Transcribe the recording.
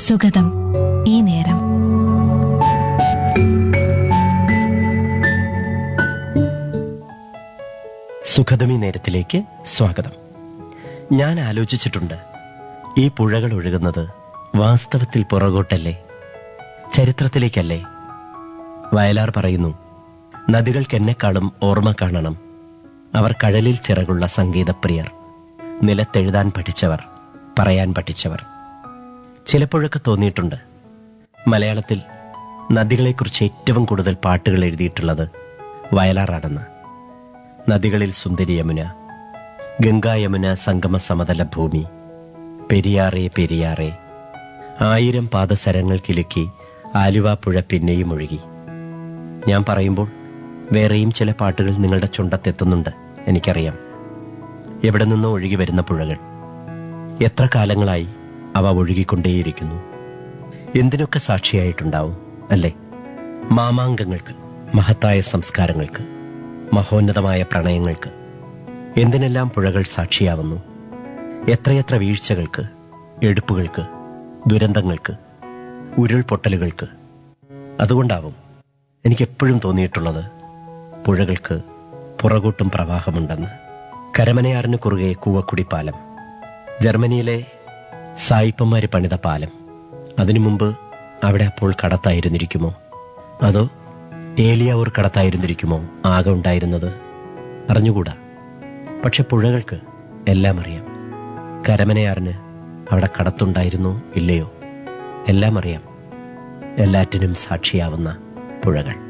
സുഗതം ഈ നേരം സുഖദമി നേരത്തിലേക്ക് സ്വാഗതം ഞാൻ ആലോചിച്ചിട്ടുണ്ട് ഈ പുഴകൾ ഒഴുകുന്നത് വാസ്തവത്തിൽ പുറകോട്ടല്ലേ ചരിത്രത്തിലേക്കല്ലേ വയലാർ പറയുന്നു നദികൾക്കെന്നെക്കാളും ഓർമ്മ കാണണം അവർ കഴലിൽ ചിറകുള്ള സംഗീതപ്രിയർ നിലത്തെഴുതാൻ പഠിച്ചവർ പറയാൻ പഠിച്ചവർ ചിലപ്പോഴൊക്കെ തോന്നിയിട്ടുണ്ട് മലയാളത്തിൽ നദികളെക്കുറിച്ച് ഏറ്റവും കൂടുതൽ പാട്ടുകൾ എഴുതിയിട്ടുള്ളത് വയലാറാണെന്ന് നദികളിൽ സുന്ദരി യമുന ഗംഗാ യമുന സംഗമ സമതല ഭൂമി പെരിയാറേ പെരിയാറേ ആയിരം പാദസരങ്ങൾ കിലുക്കി ആലുവ പുഴ പിന്നെയും ഒഴുകി ഞാൻ പറയുമ്പോൾ വേറെയും ചില പാട്ടുകൾ നിങ്ങളുടെ ചുണ്ടത്തെത്തുന്നുണ്ട് എനിക്കറിയാം എവിടെ നിന്നോ ഒഴുകി വരുന്ന പുഴകൾ എത്ര കാലങ്ങളായി അവ ഒഴുകിക്കൊണ്ടേയിരിക്കുന്നു എന്തിനൊക്കെ സാക്ഷിയായിട്ടുണ്ടാവും അല്ലേ മാമാങ്കങ്ങൾക്ക് മഹത്തായ സംസ്കാരങ്ങൾക്ക് മഹോന്നതമായ പ്രണയങ്ങൾക്ക് എന്തിനെല്ലാം പുഴകൾ സാക്ഷിയാവുന്നു എത്രയെത്ര വീഴ്ചകൾക്ക് എടുപ്പുകൾക്ക് ദുരന്തങ്ങൾക്ക് ഉരുൾപൊട്ടലുകൾക്ക് അതുകൊണ്ടാവും എനിക്കെപ്പോഴും തോന്നിയിട്ടുള്ളത് പുഴകൾക്ക് പുറകോട്ടും പ്രവാഹമുണ്ടെന്ന് കരമനയാറിന് കുറുകെ കൂവക്കുടി പാലം ജർമ്മനിയിലെ സായിപ്പന്മാര് പണിത പാലം അതിനു മുമ്പ് അവിടെ അപ്പോൾ കടത്തായിരുന്നിരിക്കുമോ അതോ ഏലിയാവൂർ കടത്തായിരുന്നിരിക്കുമോ ആകെ ഉണ്ടായിരുന്നത് അറിഞ്ഞുകൂടാ പക്ഷെ പുഴകൾക്ക് എല്ലാം അറിയാം കരമനയാറിന് അവിടെ കടത്തുണ്ടായിരുന്നോ ഇല്ലയോ എല്ലാം അറിയാം എല്ലാറ്റിനും സാക്ഷിയാവുന്ന പുഴകൾ